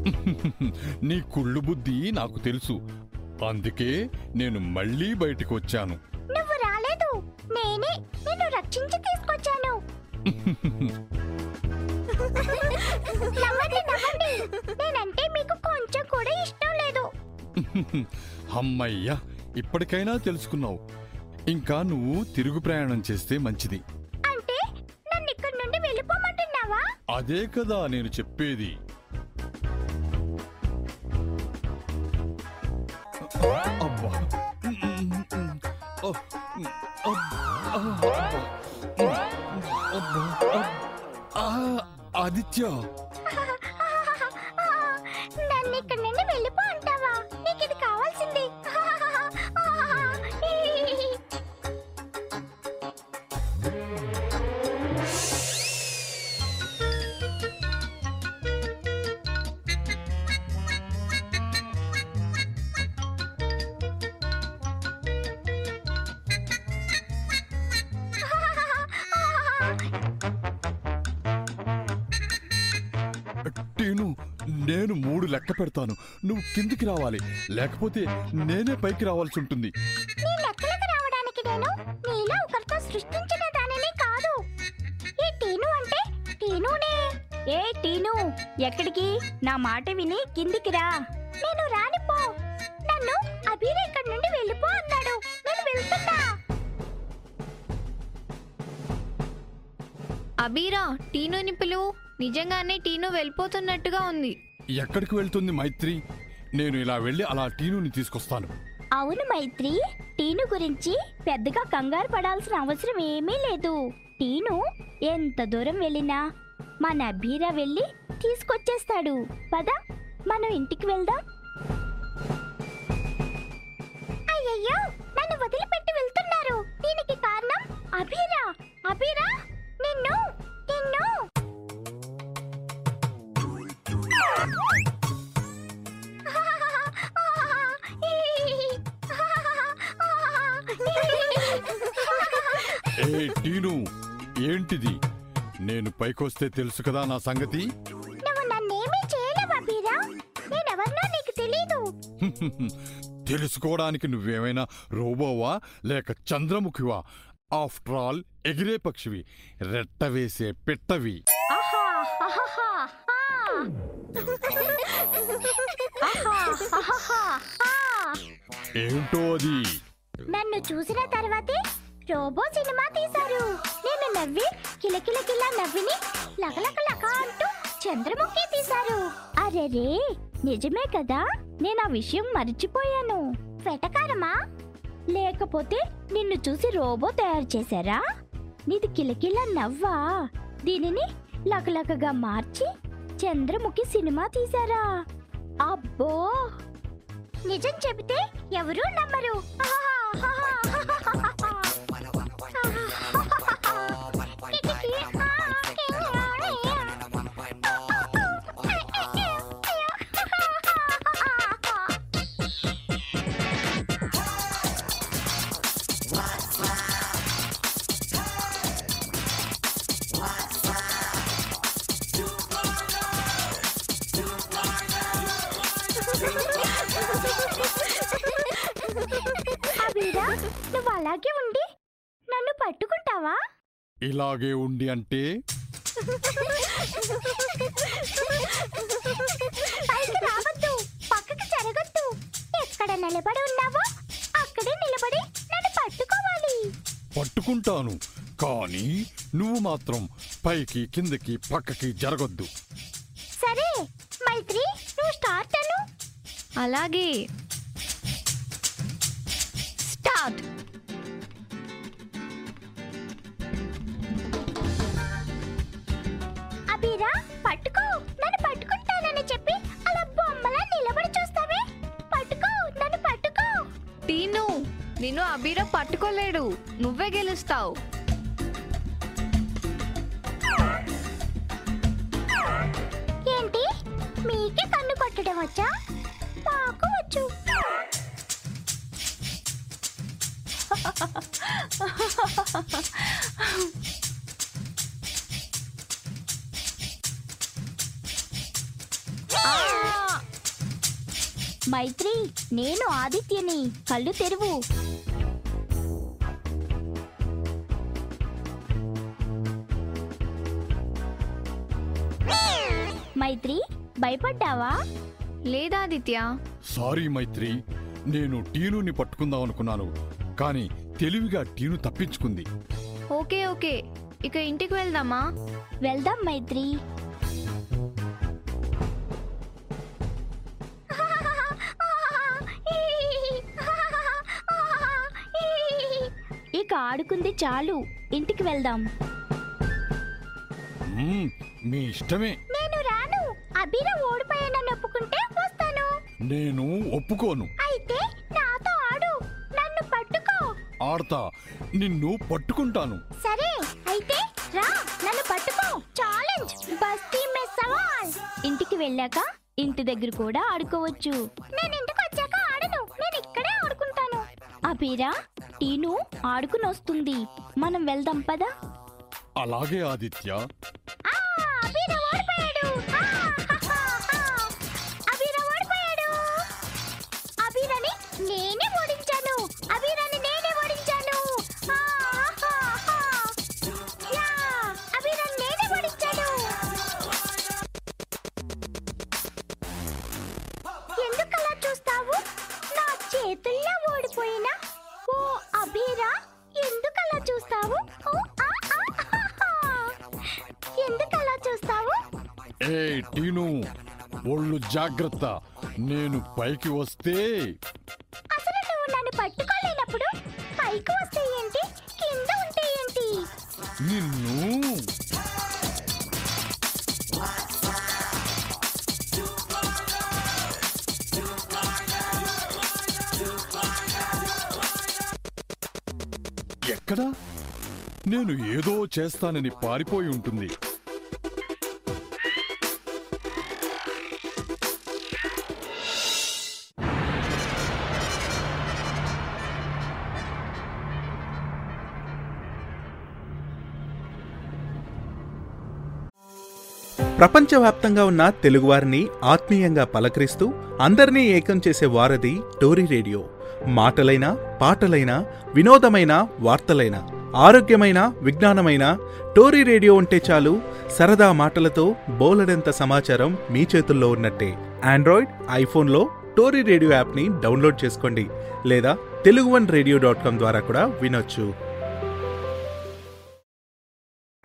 నీ కుళ్ళు బుద్ధి నాకు తెలుసు అందుకే నేను మళ్ళీ బయటికి వచ్చాను నువ్వు రాలేదు నేనే నిన్ను రక్షించి తీసుకొచ్చాను నవ్వండి నవ్వండి నేనంటే మీకు కొంచెం కూడా ఇష్టం లేదు అమ్మయ్యా ఇప్పటికైనా తెలుసుకున్నావు ఇంకా నువ్వు తిరుగు ప్రయాణం చేస్తే మంచిది అంటే నన్ను ఇక్కడి నుండి వెళ్ళిపోమంటున్నావా అదే కదా నేను చెప్పేది అబ్బా ఆ, ఆదిత్య నన్ను ఇక్కడి నుండి వెళ్ళిపో అంటావా నీకు ఇది కావాల్సింది టీను నేను మూడు లెక్క పెడతాను నువ్వు కిందికి రావాలి లేకపోతే నేనే పైకి రావాల్సి ఉంటుంది నీ లెక్కలకు రావడానికి నేను నీలో ఒకరితో సృష్టించిన దానిని కాదు ఈ టీను అంటే టీనునే ఏ టీను ఎక్కడికి నా మాట విని కిందికి రా నేను రానిపో నన్ను అభిరే ఇక్కడి నుండి వెళ్ళిపో అన్నాడు నేను వెళ్తున్నా అబీరా టీనుని పిలువు నిజంగానే టీను వెళ్ళిపోతున్నట్టుగా ఉంది ఎక్కడికి వెళ్తుంది మైత్రి నేను ఇలా వెళ్ళి అలా టీనుని తీసుకొస్తాను అవును మైత్రి టీను గురించి పెద్దగా కంగారు పడాల్సిన అవసరం ఏమీ లేదు టీను ఎంత దూరం వెళ్ళినా మన అబ్బీరా వెళ్ళి తీసుకొచ్చేస్తాడు పద మనం ఇంటికి వెళ్దాం అయ్యయ్యో నన్ను వదిలిపెట్టి వెళ్తున్నారు దీనికి కారణం అభిరా అభిరా నిన్ను నిన్ను ఏ టీను ఏంటిది నేను పైకొస్తే తెలుసు కదా నా సంగతి నువ్వు నన్నేమీ చేయలేవు అభిరా నేనెవరినో నీకు తెలీదు తెలుసుకోవడానికి నువ్వేమైనా రోబోవా లేక చంద్రముఖివా ఆఫ్టర్ ఆల్ ఎగిరే పక్షివి రెట్ట వేసే పిట్టవి ఆహా ఆహాహా, ఆ. ఆహా, ఆహాహా, ఆ. ఏంటో అది నన్ను చూసిన తర్వాతే రోబో సినిమా తీశారు నేను నవ్వి కిలకిలకిలా నవ్విని లకలకలక అంటూ చంద్రముఖి తీశారు అరెరే నిజమే కదా నేను ఆ విషయం మర్చిపోయాను వెటకారమా లేకపోతే నిన్ను చూసి రోబో తయారు చేశారా నీది కిలకిల నవ్వా దీనిని లకలకగా మార్చి చంద్రముఖి సినిమా తీశారా అబ్బో నిజం చెబితే ఎవరూ నమ్మరు అబీరా నువ్వు అలాగే ఉండి నన్ను పట్టుకుంటావా ఇలాగే ఉండి అంటే పైకి రావద్దు పక్కకి జరగద్దు ఎక్కడ నిలబడి ఉన్నావో అక్కడే నిలబడి నన్ను పట్టుకోవాలి పట్టుకుంటాను కానీ నువ్వు మాత్రం పైకి కిందకి పక్కకి జరగొద్దు సరే మైత్రి నువ్వు స్టార్ట్ అను అలాగే స్టార్ట్ అబీరా పట్టుకో నన్ను పట్టుకుంటానని చెప్పి అలా బొమ్మలా నిలబడి చూస్తావే పట్టుకో నన్ను పట్టుకో టీను నిన్ను అబీరా పట్టుకోలేడు నువ్వే గెలుస్తావు ఏంటి మీకే కన్ను కొట్టడం వచ్చా మాకు వచ్చు ఆ! మైత్రి నేను ఆదిత్యని కళ్ళు తెరువు మైత్రి భయపడ్డావా లేదాదిత్య సారీ మైత్రి నేను టీనుని పట్టుకుందాం అనుకున్నాను కానీ తెలివిగా టీను తప్పించుకుంది ఓకే ఓకే ఇక ఇంటికి వెళ్దామా వెళ్దాం మైత్రి ఇక ఆడుకుంది చాలు ఇంటికి వెళ్దాం మ్మ్, మీ ఇష్టమే నేను రాను అభిరా ఓడిపోయానని ఒప్పుకుంటే వస్తాను నేను ఒప్పుకోను అయితే నాతో ఆడు నన్ను పట్టుకో ఆడతా నిన్ను పట్టుకుంటాను సరే అయితే రా నన్ను పట్టుకో ఛాలెంజ్ బస్తీ మే సవాల్ ఇంటికి వెళ్ళాక ఇంటి దగ్గర కూడా ఆడుకోవచ్చు నేను ఇంటికి వచ్చాక ఆడను నేను ఇక్కడే ఆడుకుంటాను అభిరా టీను ఆడుకుని వస్తుంది మనం వెళ్దాం పదా అలాగే ఆదిత్య ఆ అభిరా ఓడిపోయాడు ఆ, హా, హా, హా. అభిరా ఓడిపోయాడు అభిరాని నేనే ఓడించాను అభిరాని నేనే ఓడించాను ఆ, హా, హా. యా, అభిరాని నేనే ఓడించాను ఎందుకలా చూస్తావు నా చేతుల్లో ఓడిపోయినా ఓ అభిరా ఎందుకలా చూస్తావు ఓ, ఆ, ఆ, ఆహా. ఎందుకలా చూస్తావు ఏ టీను ఒళ్ళు జాగ్రత్త నేను పైకి వస్తే అసలు నువ్వు నన్ను పట్టుకోలేనప్పుడు పైకి వస్తే ఏంటి కింద ఉంటే ఏంటి నిన్ను ఎక్కడ నేను ఏదో చేస్తానని పారిపోయి ఉంటుంది ప్రపంచవ్యాప్తంగా ఉన్న తెలుగువారిని ఆత్మీయంగా పలకరిస్తూ అందరినీ ఏకం చేసే వారధి టోరీ రేడియో మాటలైన పాటలైన వినోదమైన వార్తలైన ఆరోగ్యమైన విజ్ఞానమైన టోరీ రేడియో ఉంటే చాలు సరదా మాటలతో బోలెడంత సమాచారం మీ చేతుల్లో ఉన్నట్టే ఆండ్రాయిడ్ ఐఫోన్లో టోరీ రేడియో యాప్ని డౌన్లోడ్ చేసుకోండి లేదా Telugu one radio dot com ద్వారా కూడా వినొచ్చు